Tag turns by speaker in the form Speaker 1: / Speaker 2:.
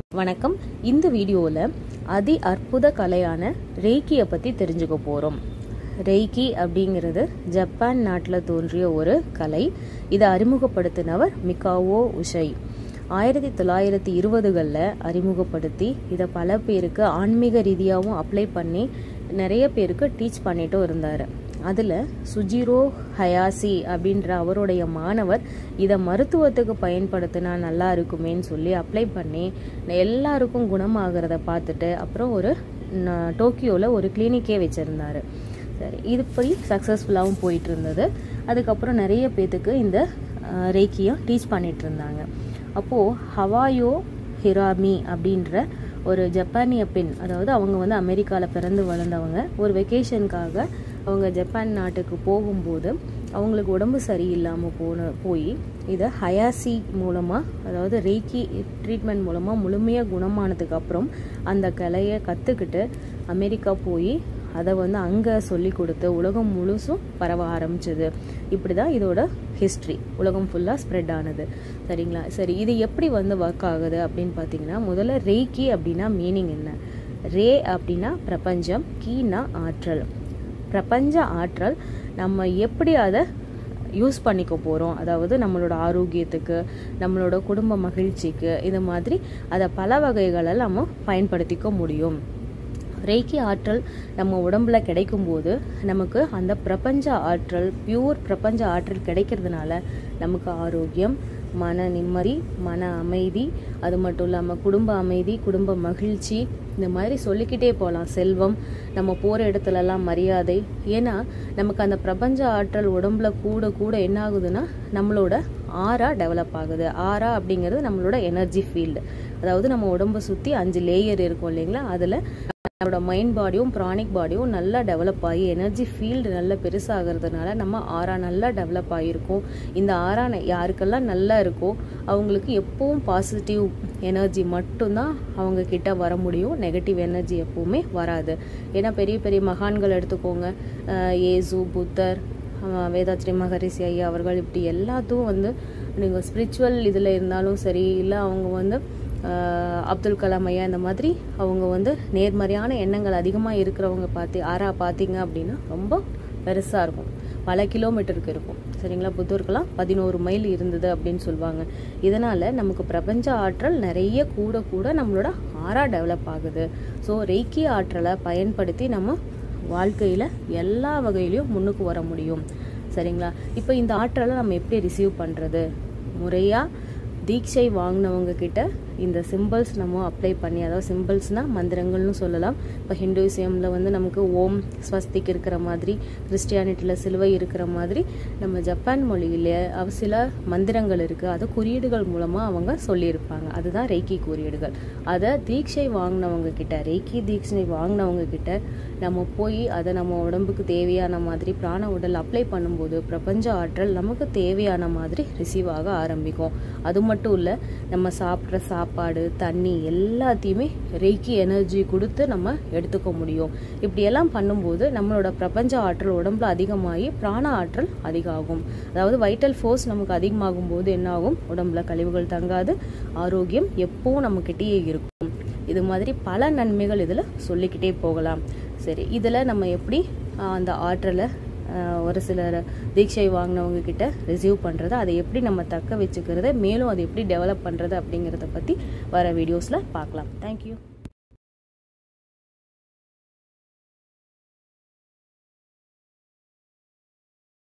Speaker 1: வணக்கம் இந்த வீடியோவில் அதி அற்புத கலையான ரெய்கியை பற்றி தெரிஞ்சுக்க போகிறோம் ரெய்கி அப்படிங்கிறது ஜப்பான் நாட்டில் தோன்றிய ஒரு கலை இதை அறிமுகப்படுத்தினவர் மிகாவோ உஷை ஆயிரத்தி தொள்ளாயிரத்தி இருபதுகளில் அறிமுகப்படுத்தி இதை பல பேருக்கு ஆன்மீக ரீதியாகவும் அப்ளை பண்ணி நிறைய பேருக்கு டீச் பண்ணிட்டும் இருந்தார் அதில் சுஜிரோ ஹயாசி அப்படின்ற அவருடைய மாணவர் இதை மருத்துவத்துக்கு பயன்படுத்தினா நல்லா இருக்குமேன்னு சொல்லி அப்ளை பண்ணி எல்லாருக்கும் குணமாகிறத பார்த்துட்டு அப்புறம் ஒரு டோக்கியோவில் ஒரு கிளினிக்கே வச்சுருந்தாரு சரி இதுபடி சக்ஸஸ்ஃபுல்லாகவும் போயிட்டு இருந்தது அதுக்கப்புறம் நிறைய பேத்துக்கு இந்த ரேக்கியும் டீச் பண்ணிட்டு இருந்தாங்க அப்போது ஹவாயோ ஹிராமி அப்படின்ற ஒரு ஜப்பானிய பெண் அதாவது அவங்க வந்து அமெரிக்காவில் பிறந்து வளர்ந்தவங்க ஒரு வெக்கேஷனுக்காக அவங்க ஜப்பான் நாட்டுக்கு போகும்போது அவங்களுக்கு உடம்பு சரியில்லாமல் போன போய் இதை ஹயாசி மூலமாக அதாவது ரேக்கி ட்ரீட்மெண்ட் மூலமாக முழுமையாக குணமானதுக்கு அப்புறம் அந்த கலையை கற்றுக்கிட்டு அமெரிக்கா போய் அதை வந்து அங்கே சொல்லி கொடுத்து உலகம் முழுசும் பரவ ஆரம்பிச்சது இப்படி தான் இதோட ஹிஸ்ட்ரி உலகம் ஃபுல்லாக ஸ்ப்ரெட் ஆனது சரிங்களா சரி இது எப்படி வந்து ஒர்க் ஆகுது அப்படின்னு பார்த்தீங்கன்னா முதல்ல ரேக்கி அப்படின்னா மீனிங் என்ன ரே அப்படின்னா பிரபஞ்சம் கீனா ஆற்றல் பிரபஞ்ச ஆற்றல் நம்ம எப்படி அதை யூஸ் பண்ணிக்க போகிறோம் அதாவது நம்மளோட ஆரோக்கியத்துக்கு நம்மளோட குடும்ப மகிழ்ச்சிக்கு இது மாதிரி அதை பல வகைகளில் நம்ம பயன்படுத்திக்க முடியும் ரேக்கி ஆற்றல் நம்ம உடம்புல கிடைக்கும்போது நமக்கு அந்த பிரபஞ்ச ஆற்றல் பியூர் பிரபஞ்ச ஆற்றல் கிடைக்கிறதுனால நமக்கு ஆரோக்கியம் மன நிம்மதி மன அமைதி அது மட்டும் இல்லாமல் குடும்ப அமைதி குடும்ப மகிழ்ச்சி இந்த மாதிரி சொல்லிக்கிட்டே போகலாம் செல்வம் நம்ம போகிற இடத்துலலாம் மரியாதை ஏன்னா நமக்கு அந்த பிரபஞ்ச ஆற்றல் உடம்புல கூட கூட என்ன ஆகுதுன்னா நம்மளோட ஆறா டெவலப் ஆகுது ஆறா அப்படிங்கிறது நம்மளோட எனர்ஜி ஃபீல்டு அதாவது நம்ம உடம்பை சுற்றி அஞ்சு லேயர் இருக்கும் இல்லைங்களா அதில் நம்மளோட மைண்ட் பாடியும் ப்ரானிக் பாடியும் நல்லா டெவலப் ஆகி எனர்ஜி ஃபீல்டு நல்லா பெருசாகிறதுனால நம்ம ஆறா நல்லா டெவலப் ஆகிருக்கும் இந்த ஆறா யாருக்கெல்லாம் நல்லா இருக்கோ அவங்களுக்கு எப்பவும் பாசிட்டிவ் எனர்ஜி மட்டும்தான் அவங்க கிட்ட வர முடியும் நெகட்டிவ் எனர்ஜி எப்பவுமே வராது ஏன்னா பெரிய பெரிய மகான்கள் எடுத்துக்கோங்க ஏசு புத்தர் வேதாத்ரி மகரிஷி ஐயா அவர்கள் இப்படி எல்லாத்துக்கும் வந்து நீங்கள் ஸ்பிரிச்சுவல் இதில் இருந்தாலும் சரி இல்லை அவங்க வந்து அப்துல் கலாம் ஐயா இந்த மாதிரி அவங்க வந்து நேர்மறையான எண்ணங்கள் அதிகமாக இருக்கிறவங்க பார்த்து ஆறா பார்த்தீங்க அப்படின்னா ரொம்ப பெருசாக இருக்கும் பல கிலோமீட்டருக்கு இருக்கும் சரிங்களா புத்தூருக்கெல்லாம் பதினோரு மைல் இருந்தது அப்படின்னு சொல்லுவாங்க இதனால் நமக்கு பிரபஞ்ச ஆற்றல் நிறைய கூட கூட நம்மளோட ஆறா டெவலப் ஆகுது ஸோ ரெய்க்கி ஆற்றலை பயன்படுத்தி நம்ம வாழ்க்கையில் எல்லா வகையிலையும் முன்னுக்கு வர முடியும் சரிங்களா இப்போ இந்த ஆற்றலை நம்ம எப்படி ரிசீவ் பண்ணுறது முறையாக தீட்சை வாங்கினவங்க கிட்ட இந்த சிம்பிள்ஸ் நம்ம அப்ளை பண்ணி அதாவது சிம்பிள்ஸ்னால் மந்திரங்கள்னு சொல்லலாம் இப்போ ஹிந்துயிசமில் வந்து நமக்கு ஓம் ஸ்வஸ்திக் இருக்கிற மாதிரி கிறிஸ்டியானிட்டியில் சிலுவை இருக்கிற மாதிரி நம்ம ஜப்பான் மொழியில் சில மந்திரங்கள் இருக்குது அதை குறியீடுகள் மூலமாக அவங்க சொல்லியிருப்பாங்க அதுதான் ரெய்கி குறியீடுகள் அதை தீட்சை வாங்கினவங்க கிட்ட ரெய்கி தீட்சை வாங்கினவங்க கிட்ட நம்ம போய் அதை நம்ம உடம்புக்கு தேவையான மாதிரி பிராண உடல் அப்ளை பண்ணும்போது பிரபஞ்ச ஆற்றல் நமக்கு தேவையான மாதிரி ரிசீவ் ஆக ஆரம்பிக்கும் அது மட்டும் இல்லை நம்ம சாப்பிட்ற சாப் சாப்பாடு தண்ணி எல்லாத்தையுமே ரெய்க்கி எனர்ஜி கொடுத்து நம்ம எடுத்துக்க முடியும் இப்படியெல்லாம் பண்ணும்போது நம்மளோட பிரபஞ்ச ஆற்றல் உடம்புல அதிகமாகி பிராண ஆற்றல் அதிகமாகும் அதாவது வைட்டல் ஃபோர்ஸ் நமக்கு அதிகமாகும் போது என்னாகும் உடம்புல கழிவுகள் தங்காது ஆரோக்கியம் எப்பவும் நம்மக்கிட்டேயே இருக்கும் இது மாதிரி பல நன்மைகள் இதில் சொல்லிக்கிட்டே போகலாம் சரி இதில் நம்ம எப்படி அந்த ஆற்றலை ஒரு சிலர் தீட்சை வாங்கினவங்க கிட்ட ரிசீவ் பண்ணுறது அதை எப்படி நம்ம தக்க வச்சுக்கிறது மேலும் அதை எப்படி டெவலப் பண்ணுறது அப்படிங்கிறத பற்றி வர வீடியோஸில் பார்க்கலாம் தேங்க்யூ